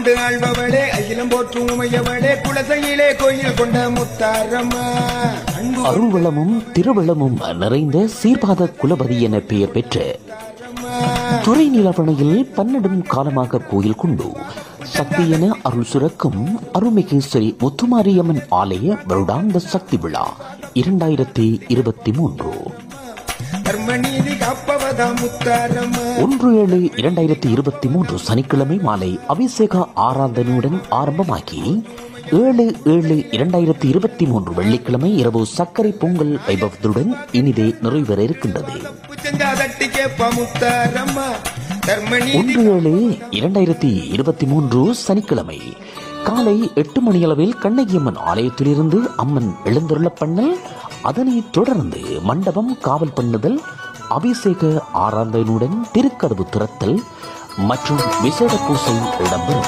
கொண்டு ஆழ்பவளே அகிலம் போற்றும் உமையவளே குலசையிலே கோயில் கொண்ட முத்தாரம்மா அன்பு அருள்வளமும் திருவளமும் நிறைந்த சீர்பாத குலபதி என பெயர் பெற்ற துறை நிலவணையில் பன்னெடும் காலமாக கோயில் கொண்டு சக்தி என அருள் சுரக்கும் அருள்மிகு ஸ்ரீ முத்துமாரியம்மன் ஆலய வருடாந்த சக்தி விழா இரண்டாயிரத்தி இருபத்தி மூன்று தர்மநீதி காப்பவதா முத்தாரம்மா ஒன்று ஏழு இரண்டாயிரத்தி இருபத்தி மூன்று சனிக்கிழமை மாலை அபிஷேக ஆராதனையுடன் ஆரம்பமாகி ஏழு ஏழு இரண்டாயிரத்தி இருபத்தி மூன்று வெள்ளிக்கிழமை இரவு சர்க்கரை பொங்கல் வைபவத்துடன் இனிதே நிறைவேற இருக்கின்றது செஞ்சா தட்டி கேப்பா முத்தாரம்மா தர்மநீதி ஒன்று ஏழு இரண்டாயிரத்தி இருபத்தி மூன்று சனிக்கிழமை காலை எட்டு மணியளவில் கண்ணகியம்மன் ஆலயத்திலிருந்து அம்மன் எழுந்தருள பண்ணல் அதனைத் தொடர்ந்து மண்டபம் காவல் பண்ணுதல் அபிஷேக ஆராதனையுடன் திருக்கதவு திறத்தல் மற்றும் விசேட பூசை இடம்பெறும்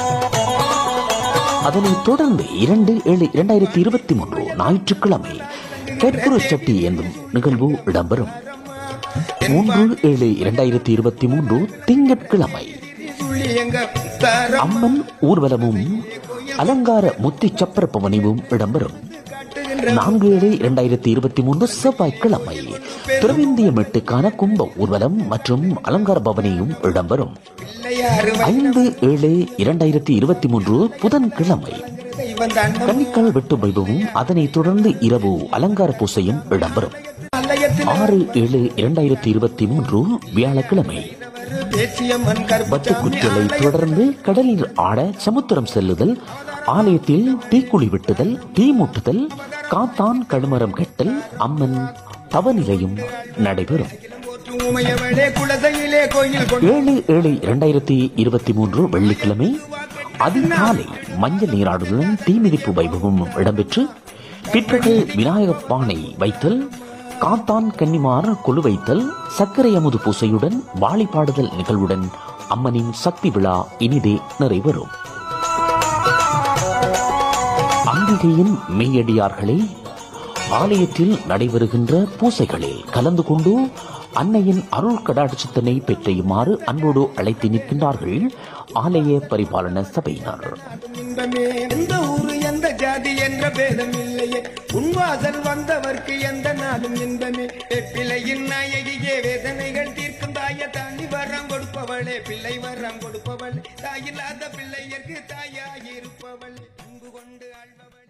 அதனைத் தொடர்ந்து இரண்டு ஏழு இரண்டாயிரத்தி இருபத்தி மூன்று ஞாயிற்றுக்கிழமை கற்பூர சட்டி என்னும் நிகழ்வு இடம்பெறும் மூன்று ஏழு இரண்டாயிரத்தி இருபத்தி மூன்று திங்கட்கிழமை சொல்லி எங்க முத்தாரம் அம்மன் ஊர்வலமும் அலங்கார முத்தி சப்பர பவனியும் இடம்பெறும் நான்கு ஏழு இரண்டாயிரத்தி இருபத்தி மூன்று செவ்வாய்க்கிழமை திருவிந்திய மெட்டுக்கான கும்ப ஊர்வலம் மற்றும் அலங்கார பவனியும் இடம்பெறும் பிள்ளையாரு ஐந்து ஏழு இரண்டாயிரத்தி இருபத்தி மூன்று புதன்கிழமை வந்தான் கன்னிக்கால் வெட்டு வைபவமும் அதனைத் தொடர்ந்து இரவு அலங்கார பூசையும் இடம்பெறும் ஆலயத்தில் ஆறு ஏழு இரண்டாயிரத்தி இருபத்தி மூன்று வியாழக்கிழமை தேசிய மண் கருப்பச்சாமி வட்டுக்குற்றலை தொடர்ந்து கடலில் ஆட சமுத்திரம் செல்லுதல் ஆலயத்தில் தீக்குழி வெட்டுதல் தீ மூட்டுதல் காத்தான் கழுமரம் கெட்டல் அம்மன் தவநிலையும் நடைபெறும் போற்றும் உமையவளே குலசையிலே கோயில் கொண்டு ஏழு ஏழு இரண்டாயிரத்தி இருபத்தி மூன்று வெள்ளிக்கிழமை அதிகாலை மஞ்சள் நீராடுதலுடன் தீமிதிப்பு வைபவமும் இடம்பெற்று பிற்பகல் விநாயகப் பானை வைத்தல் காத்தான் கன்னிமார் கொலு வைத்தல் சர்க்கரை அமுது பூசையுடன் வாளிப்பாடுதல் நிகழ்வுடன் அம்மனின் சக்தி விழா இனிதே நிறைவேறும் அம்பிகையின் மெய்யடியார்களே ஆலயத்தில் நடைபெறுகின்ற பூசைகளில் கலந்து கொண்டு அன்னையின் அருள் கடாட்சத்தினை பெற்றையுமாறு அன்போடு அழைத்து நிற்கின்றார்கள் ஆலய பரிபாலன சபையினர் இன்பமே எந்த ஊரு எந்த ஜாதி என்ற பேதம் இல்லையே உன்வாசல் வந்தவர்க்கு எந்த நாளும் இன்பமே பிள்ளையின் நாயகியே வேதனைகள் தீர்க்கும் தாய தாண்டி வரம் கொடுப்பவளே பிள்ளை வரம் கொடுப்பவள் தாயில்லாத பிள்ளையர்க்கு தாயாயிருப்பவள் அன்பு கொண்டு ஆழ்பவள்